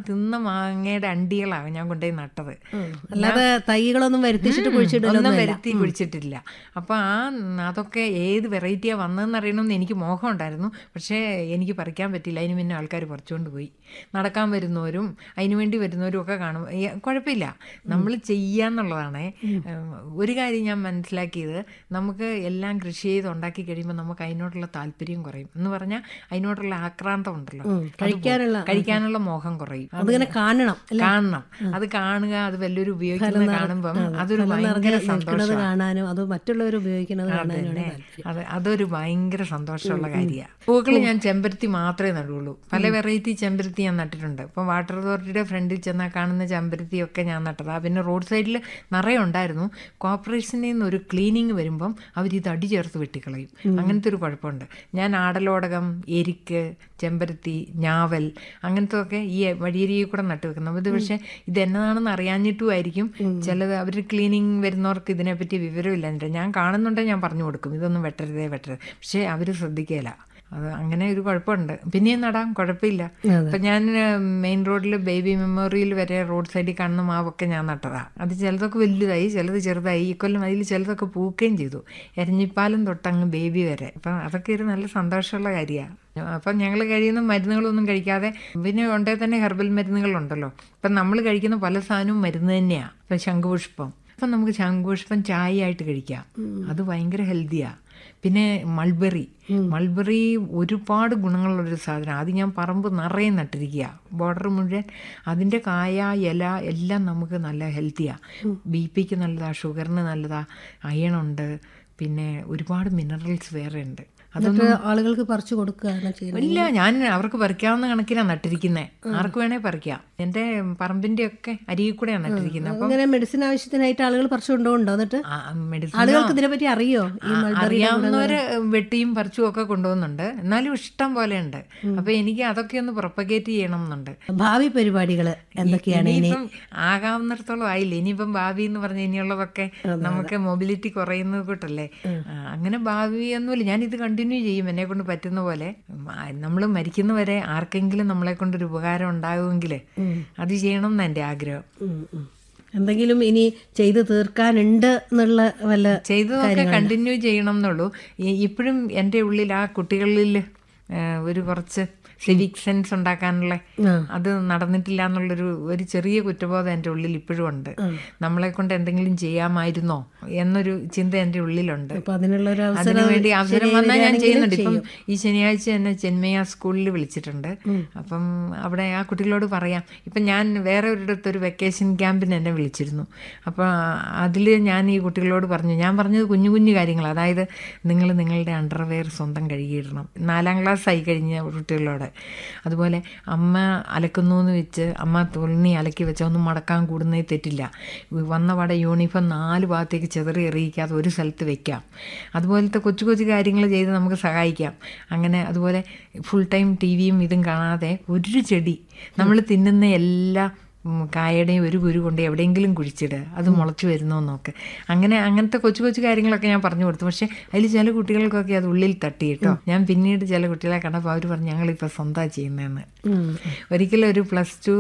തിന്ന മാങ്ങയുടെ അണ്ടികളാണ് ഞാൻ കൊണ്ടുപോയി നട്ടത് അല്ലാതെ തൈകളൊന്നും വരുത്തിച്ചിട്ട് ഒന്നും കുഴിച്ചിട്ടില്ല വരുത്തി കുഴിച്ചിട്ടില്ല അപ്പോൾ ആ അതൊക്കെ ഏത് വെറൈറ്റിയാണ് വന്നതെന്ന് അറിയണമെന്ന് എനിക്ക് മോഹം ഉണ്ടായിരുന്നു പക്ഷേ എനിക്ക് പറിക്കാൻ പറ്റില്ല അതിന് മുന്നേ ആൾക്കാർ പറിച്ചുകൊണ്ട് പോയി നടക്കാൻ വരുന്നവരും അതിന് വേണ്ടി വരുന്നവരും ഒക്കെ കാണും ഏ, കുഴപ്പമില്ല നമ്മൾ ചെയ്യാന്നുള്ളതാണ് ഒരു കാര്യം ഞാൻ മനസ്സിലാക്കിയത് നമുക്ക് എല്ലാം കൃഷി ചെയ്ത് ഉണ്ടാക്കി കഴിയുമ്പോൾ നമുക്ക് അതിനോടുള്ള താല്പര്യം കുറയും എന്ന് പറഞ്ഞാൽ അതിനോടുള്ള ആക്രാന്തം ഉണ്ടല്ലോ അത് പോകും. കഴിക്കാനുള്ള കഴിക്കാനുള്ള മോഹം കുറയും അതിങ്ങനെ കാണണം അല്ലേ കാണണം അത് കാണുക അത് വല്ലവരും ഉപയോഗിക്കുന്നത് കാണുമ്പം അതൊരു ഫലം ഭയങ്കര നിറഞ്ഞ് നിൽക്കുന്നത് സന്തോഷമാണ് കാണാനും അത് മറ്റുള്ളവർ ഉപയോഗിക്കുന്നത് കാണാനുമാണ് താല്പര്യം അത് അതൊരു ഭയങ്കര സന്തോഷമുള്ള കാര്യമാണ് പൂക്കൾ ഞാൻ ചെമ്പരത്തി മാത്രമേ നടുള്ളൂ പല വെറൈറ്റി ചെമ്പരത്തി ഞാൻ നട്ടിട്ടുണ്ട് ഇപ്പം വാട്ടർ അതോറിറ്റിയുടെ ഫ്രണ്ടിൽ ചെന്നാൽ കാണുന്ന ചെമ്പരത്തിയൊക്കെ ഞാൻ നട്ടതാ പിന്നെ റോഡ് സൈഡിൽ നിറയെ ഉണ്ടായിരുന്നു കോർപ്പറേഷനിൽ നിന്ന് ഒരു ക്ലീനിങ് വരുമ്പം അവരിത് അടി ചേർത്ത് വെട്ടിക്കളയും അങ്ങനത്തെ ഒരു കുഴപ്പമുണ്ട് ഞാൻ ആടലോടകം എരിക്ക് ചെമ്പരത്തി ഞാവൽ അങ്ങനത്തെ ഒക്കെ ഈ വഴിയരിയിൽ കൂടെ നട്ടു വെക്കുന്നത് ഇത് പക്ഷേ ഇത് എന്നതാണെന്ന് അറിയാഞ്ഞിട്ടുമായിരിക്കും ചിലത് അവർ ക്ലീനിങ് വരുന്നവർക്ക് ഇതിനെപ്പറ്റി വിവരമില്ല എന്നിട്ട് ഞാൻ കാണുന്നുണ്ടെങ്കിൽ ഞാൻ പറഞ്ഞു കൊടുക്കും ഇതൊന്നും വെട്ടരുതേ വെട്ടരുത് പക്ഷേ അവർ ശ്രദ്ധിക്കുകയില്ല അത് അങ്ങനെ ഒരു കുഴപ്പമുണ്ട് പിന്നെയും നടാം കുഴപ്പമില്ല ഇപ്പം ഞാൻ മെയിൻ റോഡിൽ ബേബി മെമ്മോറിയൽ വരെ റോഡ് സൈഡിൽ കാണുന്ന മാവൊക്കെ ഞാൻ നട്ടതാ അത് ചിലതൊക്കെ വലുതായി ചിലത് ചെറുതായി ഈ കൊല്ലം അതിൽ ചിലതൊക്കെ പൂക്കുകയും ചെയ്തു എരഞ്ഞിപ്പാലം തൊട്ടങ്ങ് ബേബി വരെ അപ്പം അതൊക്കെ ഒരു നല്ല സന്തോഷമുള്ള കാര്യമാണ് അപ്പം ഞങ്ങൾ കഴിയുന്ന മരുന്നുകളൊന്നും കഴിക്കാതെ പിന്നെ ഉണ്ടേ തന്നെ ഹെർബൽ മരുന്നുകളുണ്ടല്ലോ ഇപ്പം നമ്മൾ കഴിക്കുന്ന പല സാധനവും മരുന്ന് തന്നെയാണ് ഇപ്പം ശംഖുപുഷ്പം അപ്പം നമുക്ക് ശംഖുപുഷ്പം ചായ ആയിട്ട് കഴിക്കാം അത് ഭയങ്കര ഹെൽത്തിയാണ് പിന്നെ മൾബറി മൾബറി ഒരുപാട് ഗുണങ്ങളുള്ളൊരു സാധനം അത് ഞാൻ പറമ്പ് നിറയെ നട്ടിരിക്കുക ബോർഡർ മുഴുവൻ അതിൻ്റെ കായ ഇല എല്ലാം നമുക്ക് നല്ല ഹെൽത്തിയാണ് ബി പിക്ക് നല്ലതാണ് ഷുഗറിന് നല്ലതാണ് അയണുണ്ട് പിന്നെ ഒരുപാട് മിനറൽസ് വേറെ ഉണ്ട് എന്നിട്ട് ആളുകൾക്ക് പറിച്ചു കൊടുക്കുകയാണ് ചെയ്യുന്നത് ഇല്ല ഞാൻ അവർക്ക് പറിക്കാവുന്ന കണക്കിനാണ് നട്ടിരിക്കുന്നത് ആർക്ക് വേണേ പറിക്കാം എൻ്റെ പറമ്പിൻ്റെ ഒക്കെ അരികിൽ കൂടെയാണ് നട്ടിരിക്കുന്നത് അപ്പം അങ്ങനെ മെഡിസിൻ ആവശ്യത്തിനായിട്ട് ആളുകൾ പറിച്ചു കൊണ്ടുപോകുന്നുണ്ടോ എന്നിട്ട് ആ, മെഡിസിൻ ആളുകൾക്ക് ഇതിനെപ്പറ്റി അറിയോ ഈ ആ, മൾബറി അറിയാവുന്നവര് വെട്ടിയും പറിച്ചും ഒക്കെ കൊണ്ടുപോകുന്നുണ്ട് എന്നാലും ഇഷ്ടം പോലെ ഉണ്ട് അപ്പൊ എനിക്ക് അതൊക്കെ ഒന്ന് പ്രൊപ്പഗേറ്റ് ചെയ്യണം എന്നുണ്ട് ഭാവി പരിപാടികൾ എന്തൊക്കെയാണ് ഇനി ഇനിയിപ്പം ആകാവുന്നിടത്തോളം ആയില്ല ഇനിയിപ്പം ഭാവി എന്ന് പറഞ്ഞ ഇനിയുള്ളതൊക്കെ നമുക്ക് മൊബിലിറ്റി കുറയുന്നത് കൂട്ടല്ലേ ആ, അങ്ങനെ ഭാവി ഒന്നുമില്ല ഞാൻ ഇത് കണ്ടിന്യൂ ചെയ്യും എന്നെ കൊണ്ട് പറ്റുന്ന പോലെ നമ്മൾ മരിക്കുന്നവരെ ആർക്കെങ്കിലും നമ്മളെ കൊണ്ടൊരു ഉപകാരം ഉണ്ടാകുമെങ്കിൽ അത് ചെയ്യണം എന്ന് എൻ്റെ ആഗ്രഹം ഉം, ഉം. എന്തെങ്കിലും ഇനി ചെയ്ത് തീർക്കാനുണ്ട് എന്നുള്ള വല്ല ചെയ്തതൊക്കെ കണ്ടിന്യൂ ചെയ്യണം എന്നുള്ളൂ ഈ- ഇപ്പോഴും എൻ്റെ ഉള്ളിൽ ആ കുട്ടികളിൽ ആ, ഒരു കുറച്ച് സിവിക് സെൻസ് ഉണ്ടാക്കാനുള്ള ആ. അത് നടന്നിട്ടില്ല എന്നുള്ളൊരു ഒരു ചെറിയ കുറ്റബോധം എൻ്റെ ഉള്ളിൽ ഇപ്പോഴും ഉണ്ട് നമ്മളെ കൊണ്ട് എന്തെങ്കിലും ചെയ്യാമായിരുന്നോ എന്നൊരു ചിന്ത എൻ്റെ ഉള്ളിലുണ്ട് അപ്പൊ അതിനുള്ള ഒരു അവസരം അതിനു വേണ്ടി അവസരം ശരിയായി വന്നാൽ ഞാൻ വരികയാണെങ്കിൽ ചെയ്യുന്നുണ്ട് ഇപ്പം ചെയ്യും. ഈ ശനിയാഴ്ച എന്നെ ചെന്മയ സ്കൂളിൽ വിളിച്ചിട്ടുണ്ട് അപ്പം അവിടെ ആ കുട്ടികളോട് പറയാം ഇപ്പം ഞാൻ വേറെ ഒരിടത്ത് ഒരു വെക്കേഷൻ ക്യാമ്പിന് എന്നെ വിളിച്ചിരുന്നു അപ്പോൾ അതിൽ ഞാൻ ഈ കുട്ടികളോട് പറഞ്ഞു ഞാൻ പറഞ്ഞത് കുഞ്ഞു കുഞ്ഞു കാര്യങ്ങൾ അതായത് നിങ്ങൾ നിങ്ങളുടെ അണ്ടർവെയർ സ്വന്തം കഴുകിയിടണം നാലാം ക്ലാസ് ആയി കഴിഞ്ഞ കുട്ടികളോട് അതുപോലെ അമ്മ അലക്കുന്നു എന്ന് വെച്ച് അമ്മ തുണി അലക്കി വെച്ചാൽ ഒന്നും മടക്കാൻ കൂടുന്നേ തെറ്റില്ല വന്ന പാടെ യൂണിഫോം നാല് ഭാഗത്തേക്ക് ചെതറി എറിയിക്കാതെ ഒരു സ്ഥലത്ത് വെക്കാം അതുപോലത്തെ കൊച്ചു കൊച്ചു കാര്യങ്ങൾ ചെയ്ത് നമുക്ക് സഹായിക്കാം അങ്ങനെ അതുപോലെ ഫുൾ ടൈം ടി വിയും ഇതും കാണാതെ ഒരു ചെടി നമ്മൾ തിന്നുന്ന എല്ലാ ഉം, കായയുടെയും ഒരു കുരു കൊണ്ട് എവിടെയെങ്കിലും കുഴിച്ചിടുക അത് മുളച്ചു വരുന്നോ നോക്ക് അങ്ങനെ അങ്ങനത്തെ കൊച്ചു കൊച്ചു കാര്യങ്ങളൊക്കെ ഞാൻ പറഞ്ഞു കൊടുത്തു പക്ഷേ അതിൽ ചില കുട്ടികൾക്കൊക്കെ അത് ഉള്ളിൽ തട്ടി കേട്ടോ ഞാൻ പിന്നീട് ചില കുട്ടികളെ കണ്ടപ്പോൾ അവർ പറഞ്ഞു ഞങ്ങളിപ്പോൾ സ്വന്തമാണ് ചെയ്യുന്നതെന്ന് ഉം. ഒരിക്കലും ഒരു പ്ലസ് ടു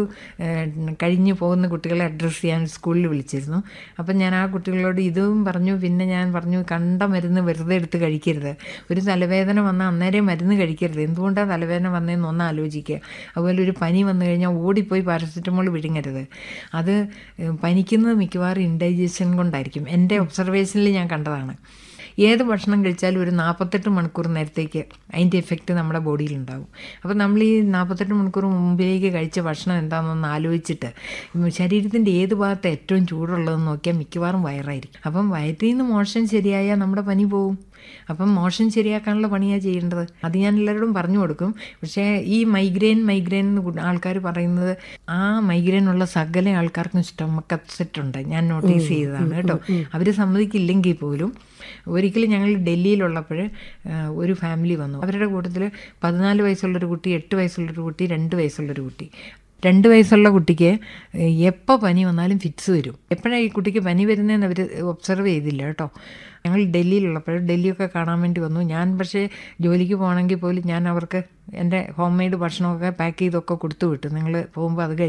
കഴിഞ്ഞ് പോകുന്ന കുട്ടികളെ അഡ്രസ്സ് ചെയ്യാൻ സ്കൂളിൽ വിളിച്ചിരുന്നു അപ്പം ഞാൻ ആ കുട്ടികളോട് ഇതും പറഞ്ഞു പിന്നെ ഞാൻ പറഞ്ഞു കണ്ട മരുന്ന് വെറുതെ എടുത്ത് കഴിക്കരുത് ഒരു തലവേദന വന്നാൽ അന്നേരം മരുന്ന് കഴിക്കരുത് എന്തുകൊണ്ടാണ് തലവേദന വന്നതെന്ന് ഒന്ന് ആലോചിക്കുക അതുപോലെ ഒരു പനി വന്നു കഴിഞ്ഞാൽ ഓടിപ്പോയി പാരസെറ്റമോൾ വിഴുങ്ങരുത് അത് ഏഹ്, പനിക്കുന്നത് മിക്കവാറും ഇൻഡൈജഷൻ കൊണ്ടായിരിക്കും എൻ്റെ ഒബ്സർവേഷനിൽ ഞാൻ കണ്ടതാണ് ഏത് ഭക്ഷണം കഴിച്ചാലും ഒരു നാൽപ്പത്തെട്ട് മണിക്കൂർ നേരത്തേക്ക് അതിൻ്റെ എഫക്റ്റ് നമ്മുടെ ബോഡിയിലുണ്ടാവും അപ്പോൾ നമ്മൾ ഈ നാൽപ്പത്തെട്ട് മണിക്കൂർ മുമ്പിലേക്ക് കഴിച്ച ഭക്ഷണം എന്താണെന്നൊന്ന് ആലോചിച്ചിട്ട് ഉം ശരീരത്തിൻ്റെ ഏത് ഭാഗത്ത് ഏറ്റവും ചൂടുള്ളതെന്ന് നോക്കിയാൽ മിക്കവാറും വയറായിരിക്കും അപ്പം വയറ്റിൽ നിന്ന് മോഷൻ ശരിയായാൽ നമ്മുടെ പനി പോവും അപ്പം മോഷൻ ശരിയാക്കാനുള്ള പണിയാണ് ചെയ്യേണ്ടത് അത് ഞാൻ എല്ലാവരോടും പറഞ്ഞു കൊടുക്കും പക്ഷേ ഈ മൈഗ്രെയിൻ മൈഗ്രെയിൻ എന്ന് ആൾക്കാർ പറയുന്നത് ആ മൈഗ്രെയിൻ ഉള്ള സകല ആൾക്കാർക്കും സ്റ്റൊമക്ക് അപ്സെറ്റ് ഉണ്ട് ഞാൻ നോട്ടീസ് ചെയ്തതാണ് കേട്ടോ അവർ സമ്മതിക്കില്ലെങ്കിൽ പോലും ഒരിക്കലും ഞങ്ങൾ ഡൽഹിയിലുള്ളപ്പോൾ ഒരു ഫാമിലി വന്നു അവരുടെ കൂട്ടത്തിൽ പതിനാല് വയസ്സുള്ളൊരു കുട്ടി എട്ട് വയസ്സുള്ളൊരു കുട്ടി രണ്ട് വയസ്സുള്ളൊരു കുട്ടി രണ്ട് വയസ്സുള്ള കുട്ടിക്ക് എപ്പോൾ പനി വന്നാലും ഫിറ്റ്സ് വരും എപ്പോഴാണ് ഈ കുട്ടിക്ക് പനി വരുന്നതെന്ന് അവർ ഒബ്സർവ് ചെയ്തില്ല കേട്ടോ ഞങ്ങൾ ഡൽഹിയിലുള്ളപ്പോൾ ഡൽഹിയൊക്കെ കാണാൻ വേണ്ടി വന്നു ഞാൻ പക്ഷേ ജോലിക്ക് പോകണമെങ്കിൽ പോലും ഞാൻ അവർക്ക് എൻ്റെ ഹോം മെയ്ഡ് ഭക്ഷണമൊക്കെ പാക്ക് ചെയ്തൊക്കെ കൊടുത്തു വിട്ടു നിങ്ങൾ പോകുമ്പോൾ അത് കഴി